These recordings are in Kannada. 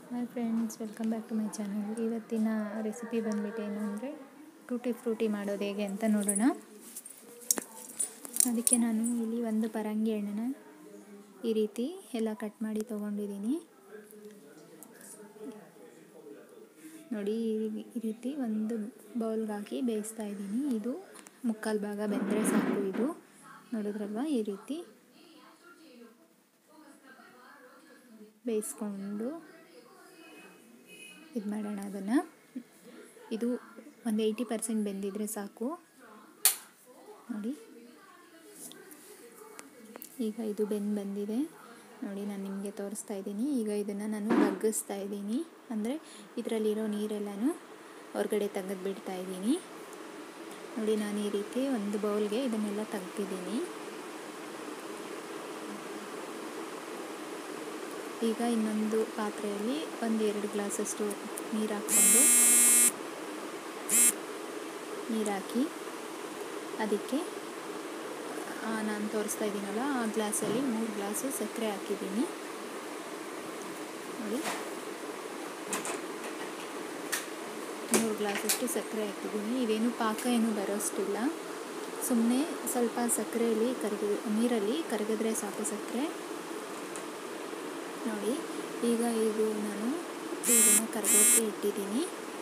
hi friends welcome back to my channel ಇವತ್ತಿನ ರೆಸಿಪಿ ಬಂದ್ಬಿಟ್ಟು ಏನು ಅಂದರೆ ಟೂಟಿ ಫ್ರೂಟಿ ಮಾಡೋದು ಹೇಗೆ ಅಂತ ನೋಡೋಣ ಅದಕ್ಕೆ ನಾನು ಇಲ್ಲಿ ಒಂದು ಪರಂಗಿ ಹಣ್ಣನ್ನ ಈ ರೀತಿ ಎಲ್ಲ ಕಟ್ ಮಾಡಿ ತೊಗೊಂಡಿದ್ದೀನಿ ನೋಡಿ ಈ- ಈ ರೀತಿ ಒಂದು ಬೌಲ್ಗೆ ಹಾಕಿ ಬೇಯಿಸ್ತಾ ಇದ್ದೀನಿ ಇದು ಮುಕ್ಕಾಲು ಭಾಗ ಬೆಂದರೆ ಸಾಕು ಇದು ನೋಡಿದ್ರಲ್ವ ಈ ರೀತಿ ಬೇಯಿಸ್ಕೊಂಡು ಇದು ಮಾಡೋಣ ಅದನ್ನು ಇದು ಒಂದು ಏಯ್ಟಿ ಪರ್ಸೆಂಟ್ ಬೆಂದಿದ್ರೆ ಸಾಕು ನೋಡಿ ಈಗ ಇದು ಬೆಂದು ಬಂದಿದೆ ನೋಡಿ ನಾನು ನಿಮಗೆ ತೋರಿಸ್ತಾ ಇದ್ದೀನಿ ಈಗ ಇದನ್ನು ನಾನು ಬಗ್ಗಿಸ್ತಾ ಇದ್ದೀನಿ ಅಂದರೆ ಇದರಲ್ಲಿರೋ ನೀರೆಲ್ಲನೂ ಹೊರಗಡೆ ತೆಗೆದು ಬಿಡ್ತಾ ಇದ್ದೀನಿ ನೋಡಿ ನಾನು ಈ ರೀತಿ ಒಂದು ಬೌಲ್ಗೆ ಇದನ್ನೆಲ್ಲ ತೆಗ್ದಿದ್ದೀನಿ ಈಗ ಇನ್ನೊಂದು ಪಾತ್ರೆಯಲ್ಲಿ ಒಂದು ಎರಡು ಗ್ಲಾಸಷ್ಟು ನೀರು ಹಾಕ್ಕೊಂಡು ನೀರು ಹಾಕಿ ಅದಕ್ಕೆ ಆ, ನಾನು ತೋರಿಸ್ತಾ ಇದ್ದೀನಲ್ಲ ಆ ಗ್ಲಾಸಲ್ಲಿ ಮೂರು ಗ್ಲಾಸು ಸಕ್ಕರೆ ಹಾಕಿದ್ದೀನಿ ನೋಡಿ ಮೂರು ಗ್ಲಾಸಷ್ಟು ಸಕ್ಕರೆ ಹಾಕಿದ್ದೀನಿ ಇವೇನು ಪಾಕ ಏನು ಬರೋಷ್ಟಿಲ್ಲ ಸುಮ್ಮನೆ ಸ್ವಲ್ಪ ಸಕ್ಕರೆಯಲ್ಲಿ ಕರಗಿ ನೀರಲ್ಲಿ ಕರಗಿದ್ರೆ ಸಾಕು ಸಕ್ಕರೆ ನೋಡಿ ಈಗ ಇದು ನಾನು ಇದನ್ನು ಕರಗೋಕ್ಕೆ ಇಟ್ಟಿದ್ದೀನಿ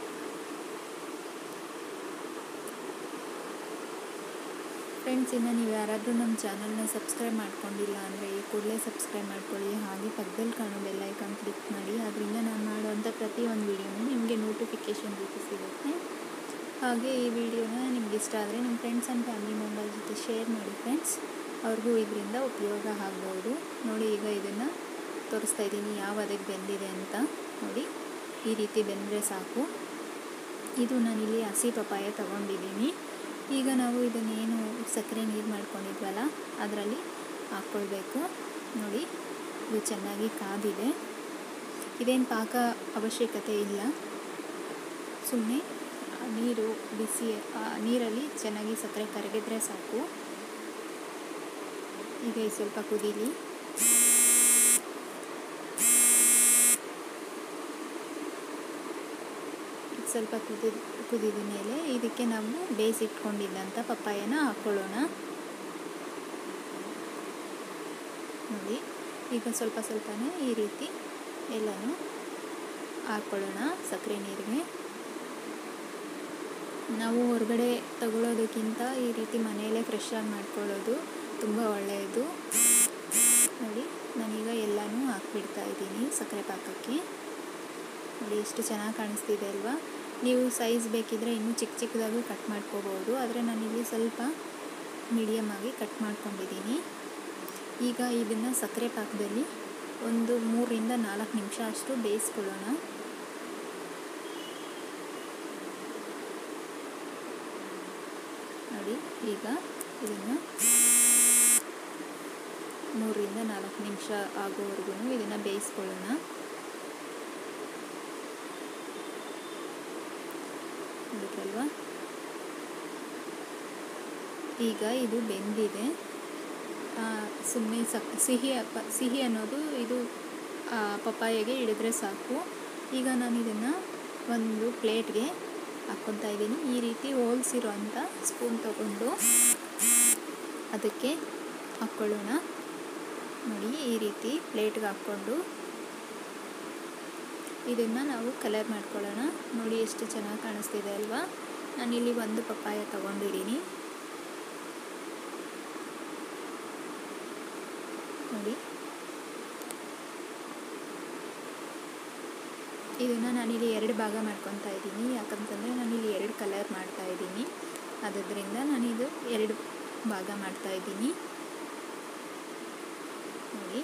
ಫ್ರೆಂಡ್ಸ್ ಇನ್ನು ನೀವು ಯಾರಾದರೂ ನಮ್ಮ ಚಾನಲ್ನ ಸಬ್ಸ್ಕ್ರೈಬ್ ಮಾಡ್ಕೊಂಡಿಲ್ಲ ಅಂದರೆ ಈ ಕೂಡಲೇ ಸಬ್ಸ್ಕ್ರೈಬ್ ಮಾಡ್ಕೊಳ್ಳಿ ಹಾಗೆ ಪಕ್ಕದಲ್ಲಿ ಕಾಣೋ ಬೆಲ್ಲೈಕಾನ್ ಕ್ಲಿಕ್ ಮಾಡಿ ಅದರಿಂದ ನಾನು ಮಾಡುವಂಥ ಪ್ರತಿಯೊಂದು ವೀಡಿಯೋನು ನಿಮಗೆ ನೋಟಿಫಿಕೇಷನ್ ರೀತಿ ಸಿಗುತ್ತೆ ಹಾಗೆ ಈ ವಿಡಿಯೋನ ನಿಮ್ಗೆ ಇಷ್ಟ ಆದರೆ ನಿಮ್ಮ ಫ್ರೆಂಡ್ಸ್ ಆ್ಯಂಡ್ ಫ್ಯಾಮಿಲಿ ಮೆಂಬರ್ ಜೊತೆ ಶೇರ್ ಮಾಡಿ ಫ್ರೆಂಡ್ಸ್ ಅವ್ರಿಗೂ ಇದರಿಂದ ಉಪಯೋಗ ಆಗ್ಬೋದು ನೋಡಿ ಈಗ ಇದನ್ನು ತೋರಿಸ್ತಾ ಇದ್ದೀನಿ ಯಾವ ಅದಕ್ಕೆ ಬೆಂದಿದೆ ಅಂತ ನೋಡಿ ಈ ರೀತಿ ಬೆಂದರೆ ಸಾಕು ಇದು ನಾನಿಲ್ಲಿ ಹಸಿ ಪಪಾಯ ತಗೊಂಡಿದ್ದೀನಿ ಈಗ ನಾವು ಇದನ್ನೇನು ಸಕ್ಕರೆ ನೀರು ಮಾಡ್ಕೊಂಡಿದ್ವಲ್ಲ ಅದರಲ್ಲಿ ಹಾಕ್ಕೊಳ್ಬೇಕು ನೋಡಿ ಇದು ಚೆನ್ನಾಗಿ ಕಾದಿದೆ ಇದೇನು ಪಾಕ ಅವಶ್ಯಕತೆ ಇಲ್ಲ ಸುಮ್ಮನೆ ನೀರು ಬಿಸಿ ಆ ನೀರಲ್ಲಿ ಚೆನ್ನಾಗಿ ಸಕ್ಕರೆ ಕರಗಿದ್ರೆ ಸಾಕು ಈಗ ಇದು ಸ್ವಲ್ಪ ಕುದೀಲಿ ಇದು ಸ್ವಲ್ಪ ಕುದಿದ ಕುದಿದ ಮೇಲೆ ಇದಕ್ಕೆ ನಾವು ಬೇಯಿಸಿಟ್ಕೊಂಡಿದ್ದಂಥ ಪಪ್ಪಾಯನ ಹಾಕ್ಕೊಳ್ಳೋಣ ನೋಡಿ ಈಗ ಸ್ವಲ್ಪ ಸ್ವಲ್ಪನೇ ಈ ರೀತಿ ಎಲ್ಲನೂ ಹಾಕ್ಕೊಳ್ಳೋಣ ಸಕ್ಕರೆ ನೀರಿಗೆ ನಾವು ಹೊರಗಡೆ ತಗೊಳ್ಳೋದಕ್ಕಿಂತ ಈ ರೀತಿ ಮನೆಯಲ್ಲೇ ಫ್ರೆಶ್ ಆಗಿ ಮಾಡ್ಕೊಳ್ಳೋದು ತುಂಬ ಒಳ್ಳೆಯದು ನೋಡಿ ನಾನೀಗ ಎಲ್ಲನೂ ಹಾಕ್ಬಿಡ್ತಾ ಇದ್ದೀನಿ ಸಕ್ಕರೆ ಪಾಕಕ್ಕೆ ನೋಡಿ ಎಷ್ಟು ಚೆನ್ನಾಗಿ ಕಾಣಿಸ್ತಿದೆ ಅಲ್ವಾ ನೀವು ಸೈಜ್ ಬೇಕಿದ್ದರೆ ಇನ್ನೂ ಚಿಕ್ಕ ಚಿಕ್ಕದಾಗೂ ಕಟ್ ಮಾಡ್ಕೋಬೋದು ಆದರೆ ನಾನಿಲ್ಲಿ ಸ್ವಲ್ಪ ಮೀಡಿಯಮ್ ಆಗಿ ಕಟ್ ಮಾಡ್ಕೊಂಡಿದ್ದೀನಿ ಈಗ ಇದನ್ನು ಸಕ್ಕರೆ ಪಾಕದಲ್ಲಿ ಒಂದು ಮೂರರಿಂದ ನಾಲ್ಕು ನಿಮಿಷ ಅಷ್ಟು ಬೇಯಿಸ್ಕೊಳ್ಳೋಣ ನೋಡಿ ಈಗ ಇದನ್ನು ಮೂರರಿಂದ ನಾಲ್ಕು ನಿಮಿಷ ಆಗೋವರೆಗೂ ಇದನ್ನು ಬೇಯಿಸ್ಕೊಳ್ಳೋಣ ನೋಡಿದ್ರಲ್ವಾ ಈಗ ಇದು ಬೆಂದಿದೆ ಸುಮ್ಮನೆ ಸಕ್ ಸಿಹಿ ಪ- ಸಿಹಿ ಅನ್ನೋದು ಇದು ಆ, ಪಪ್ಪಾಯಗೆ ಹಿಡಿದ್ರೆ ಸಾಕು ಈಗ ನಾನು ಇದನ್ನು ಒಂದು ಪ್ಲೇಟ್ಗೆ ಹಾಕ್ಕೊತಾ ಇದ್ದೀನಿ ಈ ರೀತಿ ಹೋಲ್ಸಿರೋಂಥ ಸ್ಪೂನ್ ತಗೊಂಡು ಅದಕ್ಕೆ ಹಾಕ್ಕೊಳ್ಳೋಣ ನೋಡಿ ಈ ರೀತಿ ಪ್ಲೇಟ್ಗೆ ಹಾಕ್ಕೊಂಡು ಇದನ್ನು ನಾವು ಕಲರ್ ಮಾಡ್ಕೊಳ್ಳೋಣ ನೋಡಿ ಎಷ್ಟು ಚೆನ್ನಾಗಿ ಕಾಣಿಸ್ತಿದೆ ಅಲ್ವಾ ನಾನಿಲ್ಲಿ ಒಂದು ಪಪ್ಪಾಯ ತಗೊಂಡಿದ್ದೀನಿ ನೋಡಿ ಇದನ್ನು ನಾನಿಲ್ಲಿ ಎರಡು ಭಾಗ ಮಾಡ್ಕೊತಾ ಇದ್ದೀನಿ ಯಾಕಂತಂದರೆ ನಾನಿಲ್ಲಿ ಎರಡು ಕಲರ್ ಮಾಡ್ತಾ ಇದ್ದೀನಿ ಅದರಿಂದ ನಾನಿದು ಎರಡು ಭಾಗ ಮಾಡ್ತಾ ಇದ್ದೀನಿ ನೋಡಿ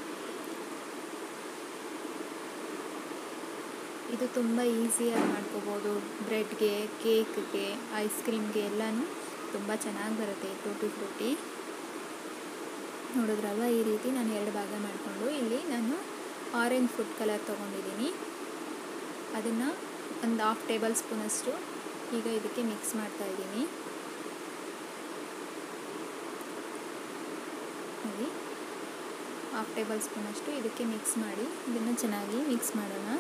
ಇದು ತುಂಬ ಈಸಿಯಾಗಿ ಮಾಡ್ಕೋಬೋದು ಬ್ರೆಡ್ಗೆ ಕೇಕ್ಗೆ ಐಸ್ ಕ್ರೀಮ್ಗೆ ಎಲ್ಲನೂ ತುಂಬ ಚೆನ್ನಾಗಿ ಬರುತ್ತೆ ಈ ಟೂಟಿ ಫ್ರೂಟಿ ನೋಡಿದ್ರಲ್ವ ಈ ರೀತಿ ನಾನು ಎರಡು ಭಾಗ ಮಾಡಿಕೊಂಡು ಇಲ್ಲಿ ನಾನು ಆರೆಂಜ್ ಫುಡ್ ಕಲರ್ ತೊಗೊಂಡಿದ್ದೀನಿ ಅದನ್ನು ಒಂದು ಹಾಫ್ ಟೇಬಲ್ ಸ್ಪೂನಷ್ಟು ಈಗ ಇದಕ್ಕೆ ಮಿಕ್ಸ್ ಮಾಡ್ತಾ ಇದ್ದೀನಿ ನೋಡಿ ಹಾಫ್ ಟೇಬಲ್ ಸ್ಪೂನಷ್ಟು ಇದಕ್ಕೆ ಮಿಕ್ಸ್ ಮಾಡಿ ಇದನ್ನು ಚೆನ್ನಾಗಿ ಮಿಕ್ಸ್ ಮಾಡೋಣ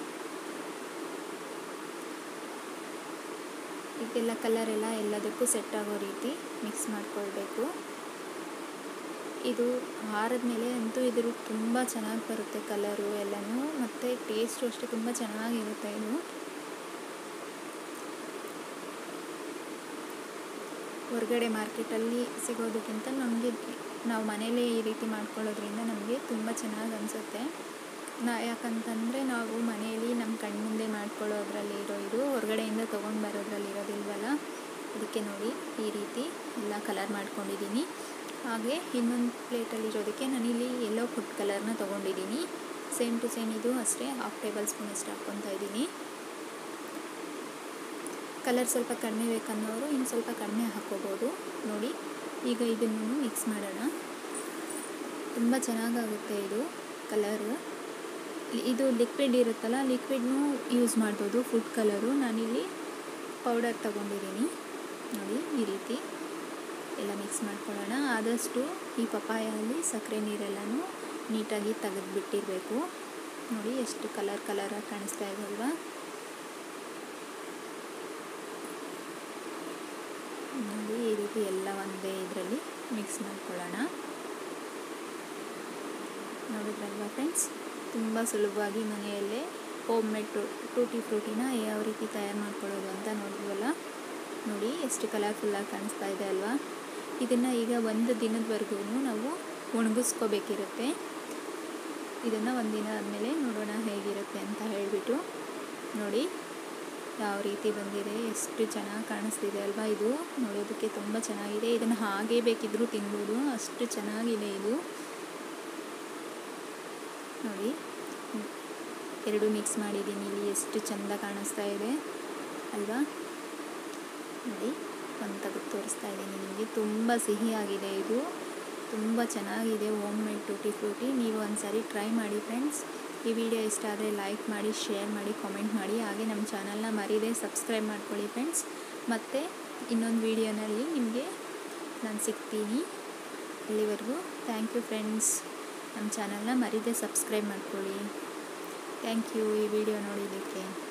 ಇದೆಲ್ಲ ಕಲರ್ ಎಲ್ಲ ಎಲ್ಲದಕ್ಕೂ ಸೆಟ್ ಆಗೋ ರೀತಿ ಮಿಕ್ಸ್ ಮಾಡಿಕೊಳ್ಬೇಕು ಇದು ಆರದ ಮೇಲೆ ಅಂತೂ ಇದ್ರ ತುಂಬ ಚೆನ್ನಾಗಿ ಬರುತ್ತೆ ಕಲರು ಎಲ್ಲನೂ ಮತ್ತು ಟೇಸ್ಟು ಅಷ್ಟೇ ತುಂಬ ಚೆನ್ನಾಗಿರುತ್ತೆ ಇದು ಹೊರಗಡೆ ಮಾರ್ಕೆಟಲ್ಲಿ ಸಿಗೋದಕ್ಕಿಂತ ನಮಗೆ ನಾವು ಮನೇಲಿ ಈ ರೀತಿ ಮಾಡ್ಕೊಳ್ಳೋದ್ರಿಂದ ನಮಗೆ ತುಂಬ ಚೆನ್ನಾಗಿ ಅನಿಸುತ್ತೆ ನಾ ಯಾಕಂತಂದರೆ ನಾವು ಮನೆಯಲ್ಲಿ ನಮ್ಮ ಕಣ್ಮುಂದೆ ಮಾಡ್ಕೊಳ್ಳೋದ್ರಲ್ಲಿ ಇರೋ ಇದು ಹೊರಗಡೆಯಿಂದ ತೊಗೊಂಡು ಬರೋದ್ರಲ್ಲಿ ಇರೋದಿಲ್ವಲ್ಲ ಅದಕ್ಕೆ ನೋಡಿ ಈ ರೀತಿ ಎಲ್ಲ ಕಲರ್ ಮಾಡ್ಕೊಂಡಿದ್ದೀನಿ ಹಾಗೆ ಇನ್ನೊಂದು ಪ್ಲೇಟಲ್ಲಿರೋದಕ್ಕೆ ನಾನಿಲ್ಲಿ ಎಲ್ಲೋ ಫುಡ್ ಕಲರ್ನ ತೊಗೊಂಡಿದ್ದೀನಿ ಸೇಮ್ ಟು ಸೇಮ್ ಇದು ಅಷ್ಟೇ ಹಾಫ್ ಟೇಬಲ್ ಸ್ಪೂನ್ ಅಷ್ಟು ಹಾಕ್ಕೊತಾ ಇದ್ದೀನಿ ಕಲರ್ ಸ್ವಲ್ಪ ಕಡಿಮೆ ಬೇಕನ್ನೋರು ಇನ್ನು ಸ್ವಲ್ಪ ಕಡಿಮೆ ಹಾಕ್ಕೋಬೋದು ನೋಡಿ ಈಗ ಇದನ್ನು ಮಿಕ್ಸ್ ಮಾಡೋಣ ತುಂಬ ಚೆನ್ನಾಗಾಗುತ್ತೆ ಇದು ಕಲರು ಇದು ಲಿಕ್ವಿಡ್ ಇರುತ್ತಲ್ಲ ಲಿಕ್ವಿಡ್ನೂ ಯೂಸ್ ಮಾಡ್ಬೋದು ಫುಡ್ ಕಲರು ನಾನಿಲ್ಲಿ ಪೌಡರ್ ತಗೊಂಡಿದ್ದೀನಿ ನೋಡಿ ಈ ರೀತಿ ಎಲ್ಲ ಮಿಕ್ಸ್ ಮಾಡ್ಕೊಳ್ಳೋಣ ಆದಷ್ಟು ಈ ಪಪಾಯಲ್ಲಿ ಸಕ್ಕರೆ ನೀರೆಲ್ಲನೂ ನೀಟಾಗಿ ತೆಗೆದುಬಿಟ್ಟಿರಬೇಕು ನೋಡಿ ಎಷ್ಟು ಕಲರ್ ಕಲರಾಗಿ ಕಾಣಿಸ್ತಾ ಇದೆ ಅಲ್ವಾ ನೋಡಿ ಈ ರೀತಿ ಎಲ್ಲ ಒಂದೇ ಇದರಲ್ಲಿ ಮಿಕ್ಸ್ ಮಾಡ್ಕೊಳ್ಳೋಣ ನೋಡಿದ್ರಲ್ವಾ ಫ್ರೆಂಡ್ಸ್ ತುಂಬ ಸುಲಭವಾಗಿ ಮನೆಯಲ್ಲೇ ಹೋಮ್ ಮೇಡ್ ಟೂಟಿ ಫ್ರೂಟಿನ ಯಾವ ರೀತಿ ತಯಾರು ಮಾಡ್ಕೊಳ್ಳೋದು ಅಂತ ನೋಡಿದ್ವಲ್ಲ ನೋಡಿ ಎಷ್ಟು ಕಲರ್ಫುಲ್ಲಾಗಿ ಕಾಣಿಸ್ತಾ ಇದೆ ಅಲ್ವಾ ಇದನ್ನು ಈಗ ಒಂದು ದಿನದವರೆಗೂ ನಾವು ಒಣಗಿಸ್ಕೋಬೇಕಿರುತ್ತೆ ಇದನ್ನು ಒಂದು ದಿನ ಆದಮೇಲೆ ನೋಡೋಣ ಹೇಗಿರುತ್ತೆ ಅಂತ ಹೇಳಿಬಿಟ್ಟು ನೋಡಿ ಯಾವ ರೀತಿ ಬಂದಿದೆ ಎಷ್ಟು ಚೆನ್ನಾಗಿ ಕಾಣಿಸ್ತಿದೆ ಅಲ್ವಾ ಇದು ನೋಡೋದಕ್ಕೆ ತುಂಬ ಚೆನ್ನಾಗಿದೆ ಇದನ್ನು ಹಾಗೇ ಬೇಕಿದ್ದರೂ ತಿನ್ಬೋದು ಅಷ್ಟು ಚೆನ್ನಾಗಿದೆ ಇದು ನೋಡಿ ಎರಡು ಮಿಕ್ಸ್ ಮಾಡಿದ್ದೀನಿ ಇಲ್ಲಿ ಎಷ್ಟು ಚೆಂದ ಕಾಣಿಸ್ತಾ ಇದೆ ಅಲ್ವಾ ನೋಡಿ ಒಂದು ತೆಗೆದು ತೋರಿಸ್ತಾ ಇದ್ದೀನಿ ನಿಮಗೆ ತುಂಬ ಸಿಹಿಯಾಗಿದೆ ಇದು ತುಂಬ ಚೆನ್ನಾಗಿದೆ ಹೋಮ್ ಮೇಡ್ ಟೂಟಿ ಫ್ರೂಟಿ ನೀವು ಒಂದು ಸಾರಿ ಟ್ರೈ ಮಾಡಿ ಫ್ರೆಂಡ್ಸ್ ಈ ವಿಡಿಯೋ ಇಷ್ಟ ಆದರೆ ಲೈಕ್ ಮಾಡಿ ಶೇರ್ ಮಾಡಿ ಕಾಮೆಂಟ್ ಮಾಡಿ ಹಾಗೆ ನಮ್ಮ ಚಾನಲ್ನ ಮರೀದೆ ಸಬ್ಸ್ಕ್ರೈಬ್ ಮಾಡ್ಕೊಳ್ಳಿ ಫ್ರೆಂಡ್ಸ್ ಮತ್ತು ಇನ್ನೊಂದು ವಿಡಿಯೋನಲ್ಲಿ ನಿಮಗೆ ನಾನು ಸಿಗ್ತೀನಿ ಅಲ್ಲಿವರೆಗೂ ಥ್ಯಾಂಕ್ ಯು ಫ್ರೆಂಡ್ಸ್ ನಮ್ಮ ಚಾನಲ್ನ ಮರೀದೆ ಸಬ್ಸ್ಕ್ರೈಬ್ ಮಾಡ್ಕೊಳ್ಳಿ ಥ್ಯಾಂಕ್ ಯು ಈ ವಿಡಿಯೋ ನೋಡಿದ್ದಕ್ಕೆ